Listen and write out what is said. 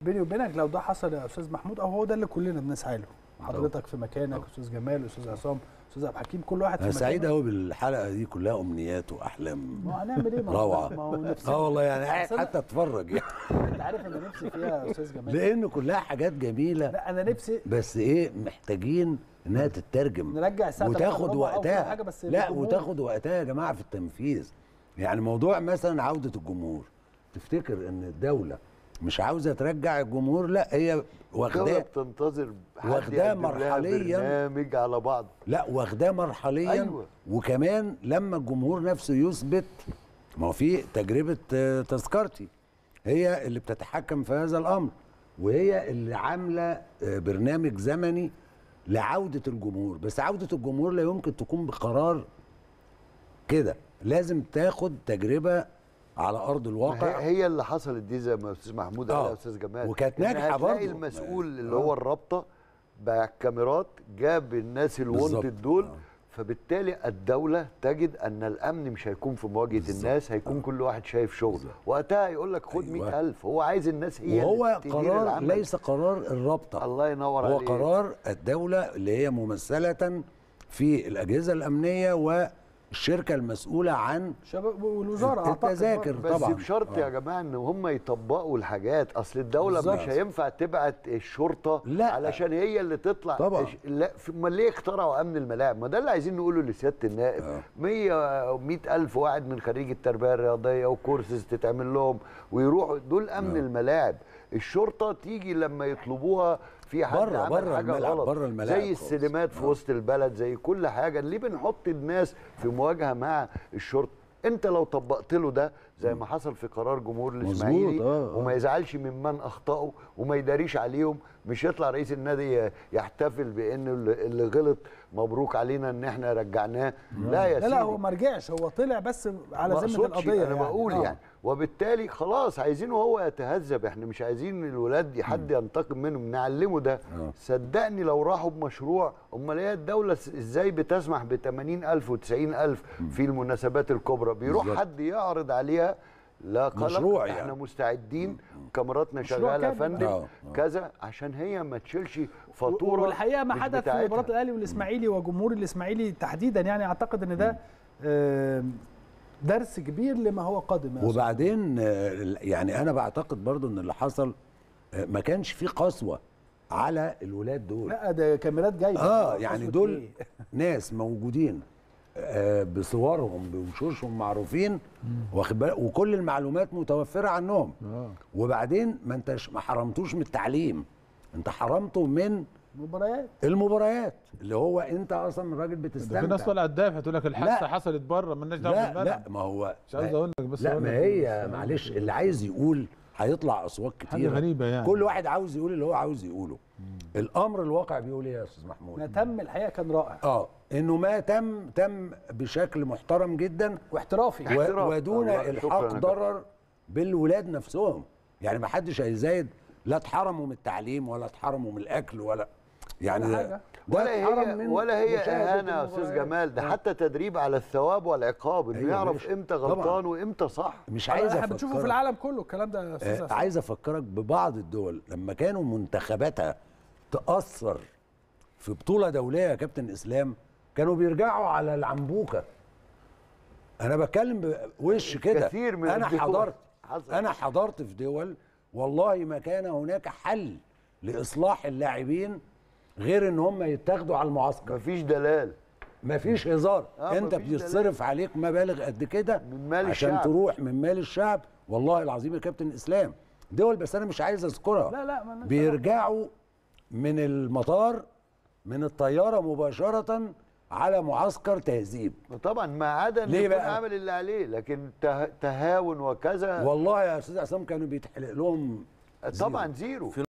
بيني وبينك لو ده حصل يا استاذ محمود او هو ده اللي كلنا بنسعى له حضرتك في مكانك استاذ جمال استاذ عصام استاذ عبد الحكيم كل واحد في انا مكانه سعيد قوي بالحلقه دي كلها امنيات واحلام ما هنعمل ايه ما هو- روعه ما هو نفسنا اه والله يعني قاعد أصل أنا- حتى اتفرج يعني انت عارف انا نفسي فيها يا استاذ جمال لان كلها حاجات جميله لا انا نفسي بس ايه محتاجين انها تترجم نرجع الساعه وتاخد 3 وربع أو كل وقتها حاجة بس لا بالجمهور. وتاخد وقتها يا جماعه في التنفيذ يعني موضوع مثلا عوده الجمهور تفتكر ان الدوله مش عاوزه ترجع الجمهور لا هي الدولة واخداه بتنتظر حد واخداه يقدم لها مرحلياً. برنامج على بعض لا واخداه مرحليا أيوة. وكمان لما الجمهور نفسه يثبت ما هو في تجربه آه، تذكرتي هي اللي بتتحكم في هذا الامر وهي اللي عامله آه، برنامج زمني لعوده الجمهور بس عوده الجمهور لا يمكن تكون بقرار كده لازم تاخد تجربه على ارض هي, الواقع هي اللي حصلت دي زي ما استاذ محمود قال آه. يا استاذ جمال وكانت إن ناجحة هتلاقي برضو. المسؤول اللي آه. هو الرابطه بالكاميرات جاب الناس بالظبط. الونتد دول آه. فبالتالي الدولة تجد أن الأمن مش هيكون في مواجهة بالظبط. الناس هيكون كل واحد شايف شغله بالظبط. وقتها يقول لك خد أيوة. مئة ألف هو عايز الناس هي وهو اللي تدير قرار العمل. ليس قرار الرابطه الله ينور هو عليك قرار الدولة اللي هي ممثلة في الأجهزة الأمنية والشركة المسؤولة عن شباب والوزاره اعتقد التذاكر برضه. بس طبعاً. بشرط يا آه. جماعه ان هم يطبقوا الحاجات اصل الدوله بالظبط. مش هينفع تبعت الشرطه لا. علشان هي اللي تطلع طبعاً. إيش- لا في- امال ليه اخترعوا امن الملاعب ما ده اللي عايزين نقوله لسياده النائب آه. 100 100 الف واحد من خريج التربيه الرياضيه وكورسز تتعمل لهم ويروحوا دول امن آه. الملاعب الشرطه تيجي لما يطلبوها في حد بره- عمل بره حاجه الملعب، غلط بره الملاعب زي خالص. السينمات في آه. وسط البلد زي كل حاجه ليه بنحط الناس في مواجهه مع الشرطه انت لو طبقت له ده زي ما حصل في قرار جمهور مظبوط، الاسماعيلي آه، آه. وما يزعلش ممن اخطاوا وما يداريش عليهم مش يطلع رئيس النادي يحتفل بانه اللي اللي غلط مبروك علينا ان احنا رجعناه لا يا لا سيدي لا هو ما رجعش هو طلع بس على ما ذمه أقصدش، القضيه انا بقول آه. يعني وبالتالي خلاص عايزينه هو يتهذب احنا مش عايزين الولاد حد ينتقم منهم نعلمه ده آه. صدقني لو راحوا بمشروع امال هي الدوله س- ازاي بتسمح ب 80000 و 90000 في المناسبات الكبرى بيروح بالظبط. حد يعرض عليها لا قلق مشروع احنا يعني. مستعدين كاميراتنا مشروع شغاله يا كامل. فندم آه، آه. كذا عشان هي ما تشيلش فاتوره والحقيقه ما مش حدث في بتاعتها. مباراه الاهلي والاسماعيلي وجمهور الاسماعيلي تحديدا يعني اعتقد ان ده آم، درس كبير لما هو قادم يا أستاذ. وبعدين آه، يعني أنا بعتقد برضو إن اللي حصل آه، ما كانش فيه قسوة على الولاد دول لا ده كاميرات جايبه اه يعني قسوة دول إيه؟ ناس موجودين آه بصورهم بوشوشهم معروفين واخد بالك وكل المعلومات متوفره عنهم وبعدين ما انتش ما حرمتوش من التعليم انت حرمته من مباريات المباريات اللي هو انت اصلا راجل ده في ناس بتستمتع طلعت دافع تقول لك الحادثه لا. حصلت بره مالناش دعوه لا بالملعب لا ما هو مش عايز اقول لك بس لا أقول ما لك هي بس- معلش اللي عايز يقول هيطلع اصوات حاجة كتير غريبة يعني. كل واحد عاوز يقول اللي هو عاوز يقوله الامر الواقع بيقول ايه يا استاذ محمود ما تم الحقيقه كان رائع اه انه ما تم تم بشكل محترم جدا واحترافي و احتراف. ودون الله، شكراً الحاق يا ضرر بالولاد نفسهم يعني ما حدش هيزايد لا اتحرموا من التعليم ولا اتحرموا من الاكل ولا يعني ولا ده- حاجة. ده ولا اتحرم هي من ولا هي مشاهدة اهانه يا استاذ المباريات. جمال ده آه. حتى تدريب على الثواب والعقاب انه أيوة يعرف ماشي. امتى طبعاً. غلطان وامتى صح مش عايز احنا بنشوفه في افكرك العالم كله الكلام ده يا استاذ آه عصام. عايز افكرك ببعض الدول لما كانوا منتخباتها تاثر في بطوله دوليه يا كابتن اسلام كانوا بيرجعوا على العنبوكه انا بتكلم بوش كده كثير من انا الدول حضرت حصل. انا حضرت في دول والله ما كان هناك حل لاصلاح اللاعبين غير ان هم يتاخدوا على المعسكر مفيش دلال مفيش هزار آه، انت مفيش بيتصرف عليك مبالغ قد كده من مال عشان الشعب. تروح من مال الشعب والله العظيم يا كابتن اسلام دول بس انا مش عايز اذكرها لا لا ما بيرجعوا من المطار من الطياره مباشره على معسكر تهذيب طبعا ما عدا انه ليه يكون بقى؟ عامل اللي عليه لكن ته- تهاون وكذا والله يا استاذ عصام كانوا بيتحلق لهم طبعا زيرو